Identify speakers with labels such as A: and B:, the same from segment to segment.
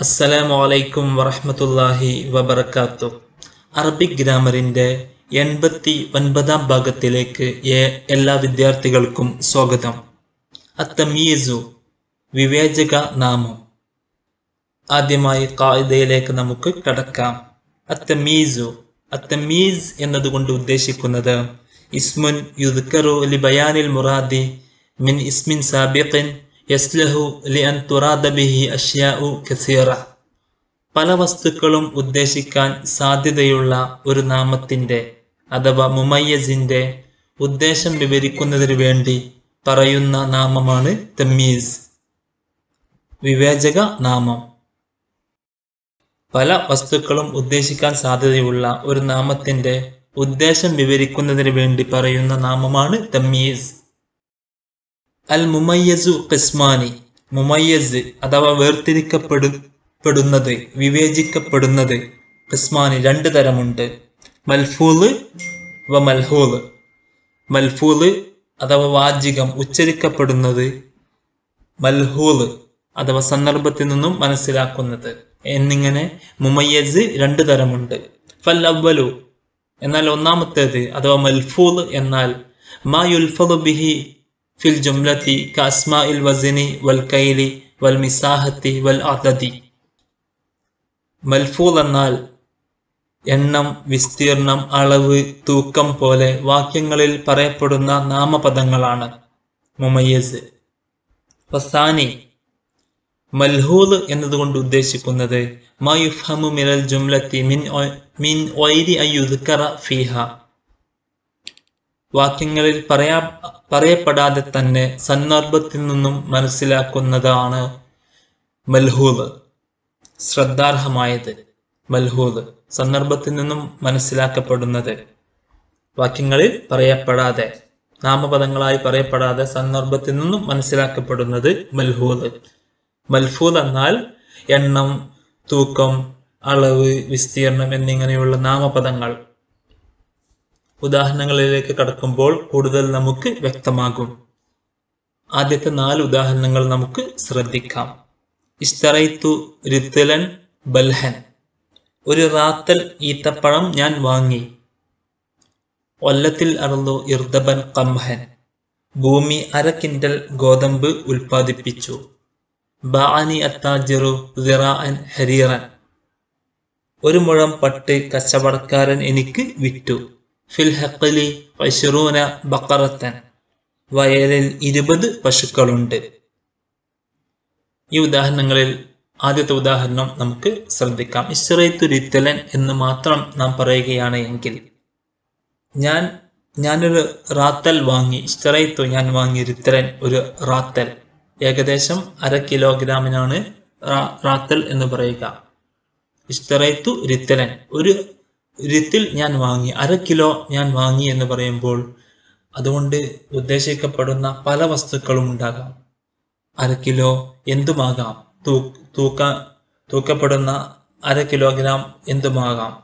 A: അസ്സലാമു അലൈക്കും വറഹ്മത്തുള്ളാഹി വബറകാത്തു അറബിക് ഗ്രാമറിന്റെ എൺപത്തി ഒൻപതാം ഭാഗത്തിലേക്ക് എ- എല്ലാ വിദ്യാർത്ഥികൾക്കും സ്വാഗതം അത്തമീസു വിവേചക നാമം ആദ്യമായി കായിദയിലേക്ക് നമുക്ക് കടക്കാം അത്തമീസു അത്തമീസ് എന്നതുകൊണ്ട് ഉദ്ദേശിക്കുന്നത് ഇസ്മുൻ യുദ്കറു ലി ബയാനിൽ മുറാദി മിൻ ഇസ്മിൻ സാബിഖിൻ യസ്ലഹു ലി അൻ തുറാദ ബിഹി അഷ്യാഉ കസീറ പല വസ്തുക്കളും ഉദ്ദേശിക്കാൻ സാധ്യതയുള്ള ഒരു നാമത്തിന്റെ അഥവാ മുമയ്യസിന്റെ ഉദ്ദേശം വിവരിക്കുന്നതിന് വേണ്ടി പറയുന്ന നാമമാണ് തമ്മീസ് വിവേചക നാമം പല വസ്തുക്കളും ഉദ്ദേശിക്കാൻ സാധ്യതയുള്ള ഒരു നാമത്തിന്റെ ഉദ്ദേശം വിവരിക്കുന്നതിന് വേണ്ടി പറയുന്ന നാമമാണ് തമ്മീസ് അൽ മുമയ്യസു ഖിസ്മാനി മുമയ്യസ് അഥവാ വേർതിരിക്കപ്പെടു പെടുന്നത് വിവേചിക്കപ്പെടുന്നത് ഖിസ്മാനി രണ്ട് തരമുണ്ട് മൽഫൂല് വ മൽഹൂല് മൽഫൂല് അഥവാ വാചികം ഉച്ചരിക്കപ്പെടുന്നത് മൽഹൂല് അഥവാ സന്ദർഭത്തിൽ നിന്നും മനസ്സിലാക്കുന്നത് എന്നിങ്ങനെ മുമയ്യസ് രണ്ട് തരമുണ്ട് ഫൽ അവലു എന്നാൽ ഒന്നാമത്തേത് അഥവാ മൽഫൂൽ എന്നാൽ മാ യുൽഫദു ബിഹി ഫിൽ ജുംലത്തി കസ്മാ ഇൽ വസിനി വൽ കൈലി വൽ മിസാഹത്തി വൽ അദദി മൽഫൂൽ എന്നാൽ എണ്ണം വിസ്തീർണം അളവ് തൂക്കം പോലെ വാക്യങ്ങളിൽ പറയപ്പെടുന്ന നാമപദങ്ങളാണ് മുമയ്യസ് ഫസാനി മൽഹൂൽ എന്നതുകൊണ്ട് ഉദ്ദേശിക്കുന്നത് മാ യുഫ്ഹമു മിനൽ ജുംലത്തി മിൻ ഒ- മിൻ ഒയ്രി അയ്യുദ്കറ ഫീഹ വാക്യങ്ങളിൽ പറയാ പറയപ്പെടാതെ തന്നെ സന്ദർഭത്തിൽ നിന്നും മനസ്സിലാക്കുന്നതാണ് മൽഹൂല് ശ്രദ്ധാർഹമായത് മൽഹൂല് സന്ദർഭത്തിൽ നിന്നും മനസ്സിലാക്കപ്പെടുന്നത് വാക്യങ്ങളിൽ പറയപ്പെടാതെ നാമപദങ്ങളായി പറയപ്പെടാതെ സന്ദർഭത്തിൽ നിന്നും മനസ്സിലാക്കപ്പെടുന്നത് മൽഹൂല് മൽഫൂൽ എന്നാൽ എണ്ണം തൂക്കം അളവ് വിസ്തീർണം എന്നിങ്ങനെയുള്ള നാമപദങ്ങൾ ഉദാഹരണങ്ങളിലേക്ക് കടക്കുമ്പോൾ കൂടുതൽ നമുക്ക് വ്യക്തമാകും ആദ്യത്തെ നാല് ഉദാഹരണങ്ങൾ നമുക്ക് ശ്രദ്ധിക്കാം ഇസ്തറൈത്തു റിത്തലൻ ബൽഹൻ ഒരു റാത്തൽ ഈത്തപ്പഴം ഞാൻ വാങ്ങി ഒല്ലത്തിൽ അറുന്നു ഇർദബൻ കംഹൻ ഭൂമി അര കിൻഡൽ ഗോതമ്പ് ഉൽപ്പാദിപ്പിച്ചു ബാനി അത്താജിറു സിറാൻ ഹരീറൻ ഒരു മുഴം പട്ട് കച്ചവടക്കാരൻ എനിക്ക് വിറ്റു ഫിൽ ഹക്കലി പശുറൂന ബക്കറത്തൻ വയലിൽ ഇരുപത് പശുക്കളുണ്ട് ഈ ഉദാഹരണങ്ങളിൽ ആദ്യത്തെ ഉദാഹരണം നമുക്ക് ശ്രദ്ധിക്കാം ഇസ്രൈത്തു റിത്തലൻ എന്ന് മാത്രം നാം പറയുകയാണ് എങ്കിൽ ഞാൻ ഞാനൊരു റാത്തൽ വാങ്ങി ഇസ്തറൈത്തു ഞാൻ വാങ്ങി റിത്തലൻ ഒരു റാത്തൽ ഏകദേശം അര കിലോഗ്രാമിനാണ് റാ- റാത്തൽ എന്ന് പറയുക ഇസ്തറൈത്തു റിത്തലൻ ഒരു റിത്തിൽ ഞാൻ വാങ്ങി അര കിലോ ഞാൻ വാങ്ങി എന്ന് പറയുമ്പോൾ അതുകൊണ്ട് ഉദ്ദേശിക്കപ്പെടുന്ന പല വസ്തുക്കളും ഉണ്ടാകാം അര കിലോ എന്തുമാകാം തൂ തൂക്ക തൂക്കപ്പെടുന്ന അര കിലോഗ്രാം എന്തുമാകാം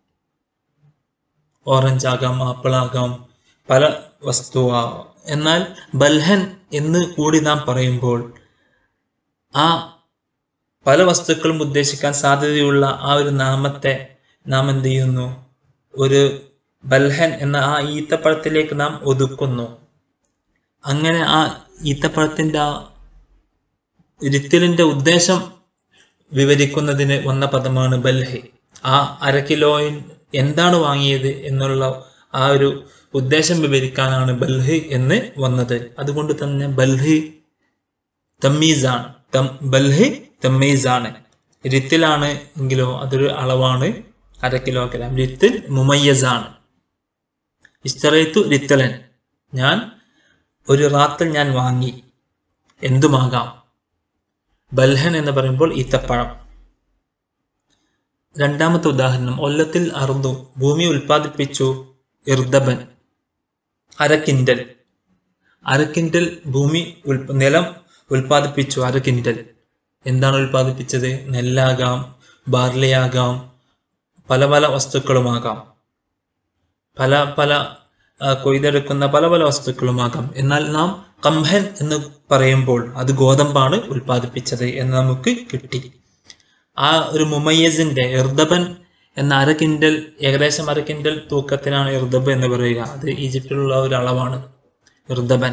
A: ഓറഞ്ച് ആകാം ആപ്പിൾ ആകാം പല വസ്തുവാകാം എന്നാൽ ബൽഹൻ എന്ന് കൂടി നാം പറയുമ്പോൾ ആ പല വസ്തുക്കളും ഉദ്ദേശിക്കാൻ സാധ്യതയുള്ള ആ ഒരു നാമത്തെ നാം എന്ത് ചെയ്യുന്നു ഒരു ബൽഹൻ എന്ന ആ ഈത്തപ്പഴത്തിലേക്ക് നാം ഒതുക്കുന്നു അങ്ങനെ ആ ഈത്തപ്പഴത്തിന്റെ ആ ഇരുത്തലിന്റെ ഉദ്ദേശം വിവരിക്കുന്നതിന് വന്ന പദമാണ് ബൽഹി ആ അര കിലോയിൽ എന്താണ് വാങ്ങിയത് എന്നുള്ള ആ ഒരു ഉദ്ദേശം വിവരിക്കാനാണ് ബൽഹി എന്ന് വന്നത് അതുകൊണ്ട് തന്നെ ബൽഹി തമ്മീസാണ് തം ബൽഹി തമ്മീസാണ് റിത്തിലാണ് എങ്കിലോ അതൊരു അളവാണ് അര കിലോഗ്രാം റിത്തിൽ മുമയ്യസാണ് ഇസ്തറയത്തു റിത്തലൻ ഞാൻ ഒരു റാത്തൽ ഞാൻ വാങ്ങി എന്തുമാകാം ബൽഹൻ എന്ന് പറയുമ്പോൾ ഈത്തപ്പഴം രണ്ടാമത്തെ ഉദാഹരണം ഒല്ലത്തിൽ അറുന്നു ഭൂമി ഉൽപ്പാദിപ്പിച്ചു ഇർദബൻ അര കിൻഡൽ അര കിൻഡൽ ഭൂമി ഉൽപ നിലം ഉൽപ്പാദിപ്പിച്ചു അര കിൻഡൽ എന്താണ് ഉൽപ്പാദിപ്പിച്ചത് നെല്ലാകാം ബാർലിയാകാം പല പല വസ്തുക്കളുമാകാം പല പല ആ, കൊയ്തെടുക്കുന്ന പല പല വസ്തുക്കളുമാകാം എന്നാൽ നാം കംഹൻ എന്ന് പറയുമ്പോൾ അത് ഗോതമ്പാണ് ഉൽപ്പാദിപ്പിച്ചത് എന്ന് നമുക്ക് കിട്ടി ആ ഒരു മുമയ്യസിന്റെ ഇർദബൻ എന്ന അര കിൻഡൽ ഏകദേശം അര കിൻഡൽ തൂക്കത്തിനാണ് ഇർദബ് എന്ന് പറയുക അത് ഈജിപ്തിലുള്ള ഒരു അളവാണ് ഇർദബൻ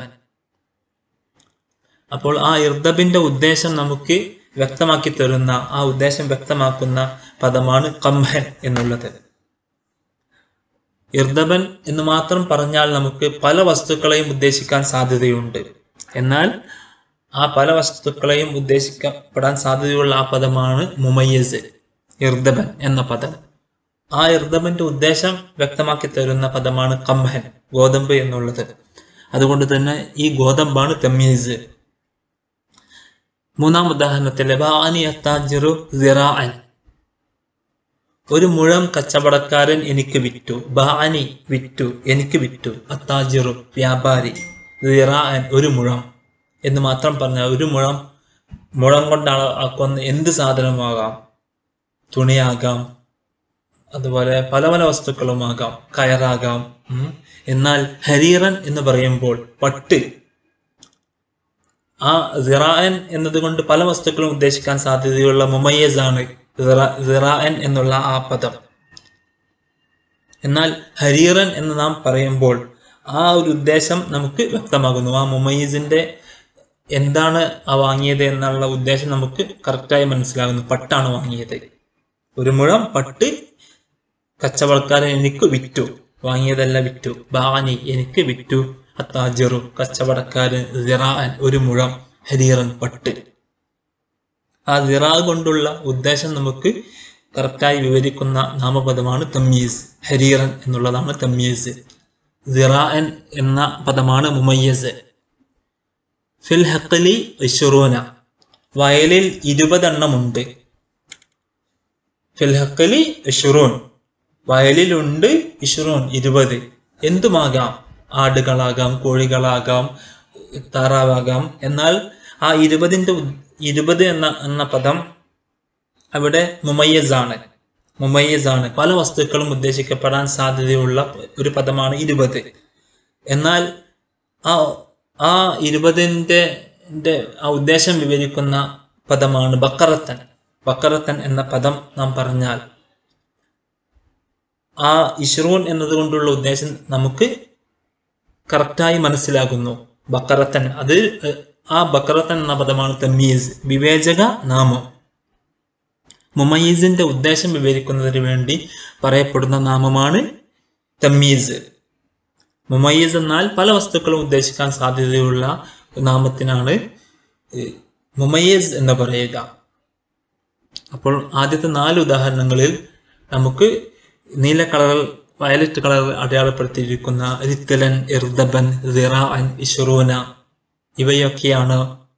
A: അപ്പോൾ ആ ഇർദബിന്റെ ഉദ്ദേശം നമുക്ക് വ്യക്തമാക്കി തരുന്ന ആ ഉദ്ദേശം വ്യക്തമാക്കുന്ന പദമാണ് കംഹൻ എന്നുള്ളത് ഇർദബൻ എന്ന് മാത്രം പറഞ്ഞാൽ നമുക്ക് പല വസ്തുക്കളെയും ഉദ്ദേശിക്കാൻ സാധ്യതയുണ്ട് എന്നാൽ ആ പല വസ്തുക്കളെയും ഉദ്ദേശിക്കപ്പെടാൻ സാധ്യതയുള്ള ആ പദമാണ് മുമയ്യസ് ഇർദബൻ എന്ന പദം ആ ഇർദബന്റെ ഉദ്ദേശം വ്യക്തമാക്കി തരുന്ന പദമാണ് കംഹൻ ഗോതമ്പ് എന്നുള്ളത് അതുകൊണ്ട് തന്നെ ഈ ഗോതമ്പാണ് തമ്മീസ് മൂന്നാം ഉദാഹരണത്തിലെ ബാനി അത്താജിറു സിറാഅൻ ഒരു മുഴം കച്ചവടക്കാരൻ എനിക്ക് വിറ്റു ബാനി വിറ്റു എനിക്ക് വിറ്റു അത്താജിറു വ്യാപാരി സിറാഅൻ ഒരു മുഴം എന്ന് മാത്രം പറഞ്ഞാൽ ഒരു മുഴം മുഴം കൊണ്ടാണ് ആക്കുന്ന എന്ത് സാധനമാകാം തുണിയാകാം അതുപോലെ പല പല വസ്തുക്കളുമാകാം കയറാകാം ഉം. എന്നാൽ ഹരീറൻ എന്ന് പറയുമ്പോൾ പട്ട് ആ സിറാൻ എന്നതുകൊണ്ട് പല വസ്തുക്കളും ഉദ്ദേശിക്കാൻ സാധ്യതയുള്ള മുമയ്യസ് ആണ് സിറാൻ എന്നുള്ള ആ പദം എന്നാൽ ഹരീറൻ എന്ന് നാം പറയുമ്പോൾ ആ ഒരു ഉദ്ദേശം നമുക്ക് വ്യക്തമാകുന്നു ആ മുമയ്യസിന്റെ എന്താണ് ആ വാങ്ങിയത് എന്നുള്ള ഉദ്ദേശം നമുക്ക് കറക്റ്റായി മനസ്സിലാകുന്നു പട്ടാണ് വാങ്ങിയത് ഒരു മുഴം പട്ട് കച്ചവടക്കാരൻ എനിക്ക് വിറ്റു വാങ്ങിയതല്ല വിറ്റു ബാനി എനിക്ക് വിറ്റു അത്താജറു കച്ചവടക്കാരൻ സിറാൻ ഒരു മുഴം ഹരീറൻ പട്ട് ആ സിറാ കൊണ്ടുള്ള ഉദ്ദേശം നമുക്ക് കറക്റ്റായി വിവരിക്കുന്ന നാമപദമാണ് തമ്മീസ് ഹരീറൻ എന്നുള്ളതാണ് തമ്മീസ് സിറാൻ എന്ന പദമാണ് മുമയ്യസ് ഫിൽ ഹക്കലി ഇഷുറൂന വയലിൽ ഇരുപതെണ്ണമുണ്ട് ഫിൽ ഹക്കലി ഇഷുറൂൻ വയലിലുണ്ട് ഇഷുറൂൻ ഇരുപത് എന്തുമാകാം ആടുകളാകാം കോഴികളാകാം താറാവാകാം എന്നാൽ ആ ഇരുപതിൻ്റെ ഉദ്- ഇരുപത് എന്ന എന്ന പദം അവിടെ മുമയ്യസ് ആണ് മുമയ്യസ് ആണ് പല വസ്തുക്കളും ഉദ്ദേശിക്കപ്പെടാൻ സാധ്യതയുള്ള ഒരു പദമാണ് ഇരുപത് എന്നാൽ ആ ആ ഇരുപതിൻ്റെ ന്റെ ആ ഉദ്ദേശം വിവരിക്കുന്ന പദമാണ് ബക്കറത്തൻ ബക്കറത്തൻ എന്ന പദം നാം പറഞ്ഞാൽ ആ ഇഷ്റൂൻ എന്നതുകൊണ്ടുള്ള ഉദ്ദേശം നമുക്ക് കറക്റ്റായി മനസ്സിലാകുന്നു ബക്കറത്തൻ അത് ഏഹ്, ആ ബക്കറത്തൻ എന്ന പദമാണ് തമ്മീസ് വിവേചക നാമം മുമയ്യീസിന്റെ ഉദ്ദേശം വിവരിക്കുന്നതിന് വേണ്ടി പറയപ്പെടുന്ന നാമമാണ് തമ്മീസ് മുമയ്യീസ് എന്നാൽ പല വസ്തുക്കളും ഉദ്ദേശിക്കാൻ സാധ്യതയുള്ള നാമത്തിനാണ് ഏഹ്, മുമയ്യീസ് എന്ന് പറയുക അപ്പോൾ ആദ്യത്തെ നാല് ഉദാഹരണങ്ങളിൽ നമുക്ക് നീല കളർ വയലറ്റ് കളർ അടയാളപ്പെടുത്തിയിരിക്കുന്ന റിത്തലൻ ഇർദബൻ സിറാൻ ഇഷറൂന ഇവയൊക്കെയാണ്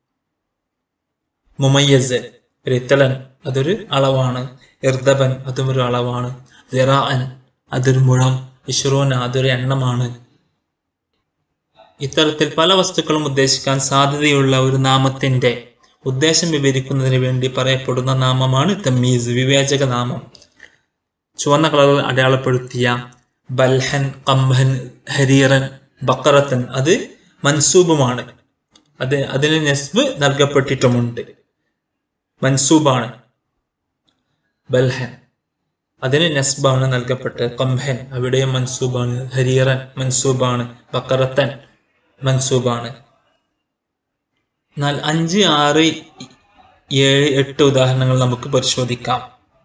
A: മുമയ്യസ് റിത്തലൻ അതൊരു അളവാണ് ഇർദബൻ അതും ഒരു അളവാണ് സിറാൻ അതൊരു മുഴം ഇഷറൂന അതൊരു എണ്ണമാണ് ഇത്തരത്തിൽ പല വസ്തുക്കളും ഉദ്ദേശിക്കാൻ സാധ്യതയുള്ള ഒരു നാമത്തിന്റെ ഉദ്ദേശം വിവരിക്കുന്നതിന് വേണ്ടി പറയപ്പെടുന്ന നാമമാണ് തമ്മീസ് വിവേചക നാമം ചുവന്ന കളറിൽ അടയാളപ്പെടുത്തിയ ബൽഹൻ കംഹൻ ഹരീറൻ ബക്കറത്തൻ അത് മൻസൂബുമാണ് അത് അതിന് നെസ്ബ് നൽകപ്പെട്ടിട്ടുമുണ്ട് മൻസൂബാണ് ബൽഹൻ അതിന് നെസ്ബാണ് നൽകപ്പെട്ടത് കംഹൻ അവിടെയും മൻസൂബാണ് ഹരീറൻ മൻസൂബാണ് ബക്കറത്തൻ മൻസൂബാണ് എന്നാൽ അഞ്ച് ആറ് ഏഴ് എട്ട് ഉദാഹരണങ്ങൾ നമുക്ക് പരിശോധിക്കാം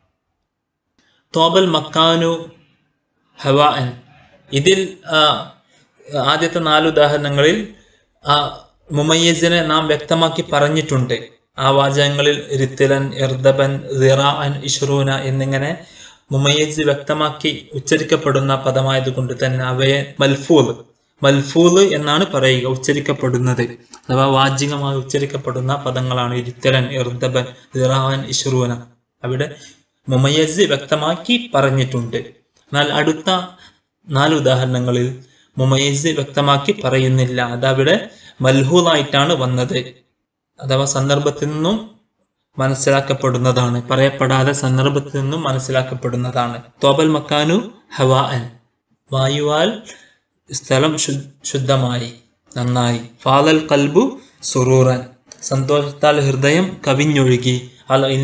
A: തോബൽ മക്കാനു ഹവാൻ ഇതിൽ ആ, ആദ്യത്തെ നാല് ഉദാഹരണങ്ങളിൽ ആ മുമയ്യസിനെ നാം വ്യക്തമാക്കി പറഞ്ഞിട്ടുണ്ട് ആ വാചകങ്ങളിൽ റിത്തിലൻ ഇർദബൻ സിറാൻ ഇഷ്റൂന എന്നിങ്ങനെ മുമയ്യസ് വ്യക്തമാക്കി ഉച്ചരിക്കപ്പെടുന്ന പദമായതുകൊണ്ട് തന്നെ അവയെ മൽഫൂദ് മൽഫൂദ് എന്നാണ് പറയുക ഉച്ചരിക്കപ്പെടുന്നത് അഥവാ വാചികമായി ഉച്ചരിക്കപ്പെടുന്ന പദങ്ങളാണ് ഇരിത്തലൻ ഇർദബൻ സിറാൻ ഇഷ്റൂന അവിടെ മുമയ്യസ് വ്യക്തമാക്കി പറഞ്ഞിട്ടുണ്ട് എന്നാൽ അടുത്ത നാല് ഉദാഹരണങ്ങളിൽ മുമയ്യസ് വ്യക്തമാക്കി പറയുന്നില്ല അതവിടെ മൽഹൂലായിട്ടാണ് വന്നത് അഥവാ സന്ദർഭത്തിൽ നിന്നും മനസ്സിലാക്കപ്പെടുന്നതാണ് പറയപ്പെടാതെ സന്ദർഭത്തിൽ നിന്നും മനസ്സിലാക്കപ്പെടുന്നതാണ് തോബൽ മക്കാനു ഹവാൻ വായുവാൽ സ്ഥലം ശു- ശുദ്ധമായി നന്നായി ഫാലൽ കൽബു സുറൂറൻ സന്തോഷത്താൽ ഹൃദയം കവിഞ്ഞൊഴുകി അൽ ഇന്ന്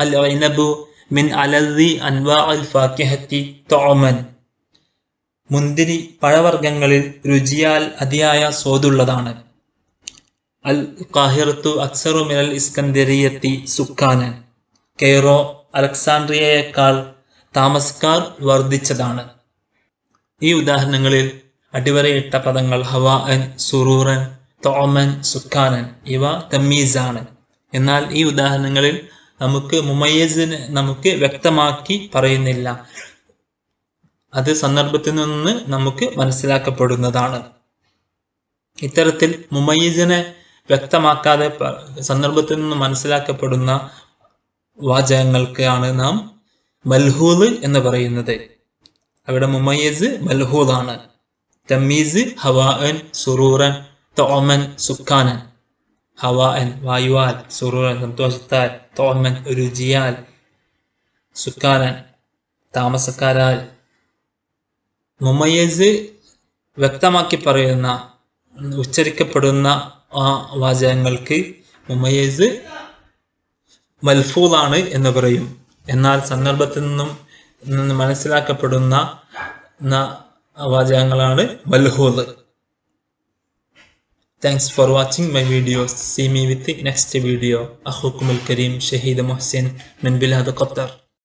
A: അൽ ഐനബു മിൻ അലദി അൻവാ അൽ ഫാക്കിഹത്തി തോമൻ മുന്തിരി പഴവർഗ്ഗങ്ങളിൽ രുചിയാൽ അതിയായ സ്വാദുള്ളതാണ് അൽ കാഹിറത്തു അക്സറു മിനൽ ഇസ്കന്ദരിയത്തി സുക്കാനൻ കെയ്റോ അലക്സാണ്ട്രിയയേക്കാൾ താമസക്കാർ വർദ്ധിച്ചതാണ് ഈ ഉദാഹരണങ്ങളിൽ അടിവരയിട്ട പദങ്ങൾ ഹവാഅൻ സുറൂറൻ തോമൻ സുക്കാനൻ ഇവ തമ്മീസാണ് എന്നാൽ ഈ ഉദാഹരണങ്ങളിൽ നമുക്ക് മുമയ്യസിന് നമുക്ക് വ്യക്തമാക്കി പറയുന്നില്ല അത് സന്ദർഭത്തിൽ നിന്ന് നമുക്ക് മനസ്സിലാക്കപ്പെടുന്നതാണ് ഇത്തരത്തിൽ മുമയ്യസിനെ വ്യക്തമാക്കാതെ പ- സന്ദർഭത്തിൽ നിന്ന് മനസ്സിലാക്കപ്പെടുന്ന വാചകങ്ങൾക്കാണ് നാം മൽഹൂദ് എന്ന് പറയുന്നത് അവിടെ മുമയ്യസ് മൽഹൂദാണ് തമ്മീസ് ഹവാഅൻ സുറൂറൻ തോമൻ സുക്കാനൻ ഹവാഅൻ വായുവാൽ സുറൂറൻ സന്തോഷത്താൽ തോമൻ രുചിയാൽ സുക്കാനൻ താമസക്കാരാൽ മുമയ്യസ് വ്യക്തമാക്കി പറയുന്ന ഉച്ചരിക്കപ്പെടുന്ന ആ വാചകങ്ങൾക്ക് മുമയ്യസ് മൽഫൂദാണ് എന്ന് പറയും എന്നാൽ സന്ദർഭത്തിൽ നിന്നും നിന്ന് മനസ്സിലാക്കപ്പെടുന്ന ന- വാചകങ്ങളാണ് മൽഹൂദ് thanks for watching my videos see me with next video അഹുക്കുമുൽ കരീം ഷഹീദ് മുഹസിൻ മിൻ ബിലാദ് ഖത്തർ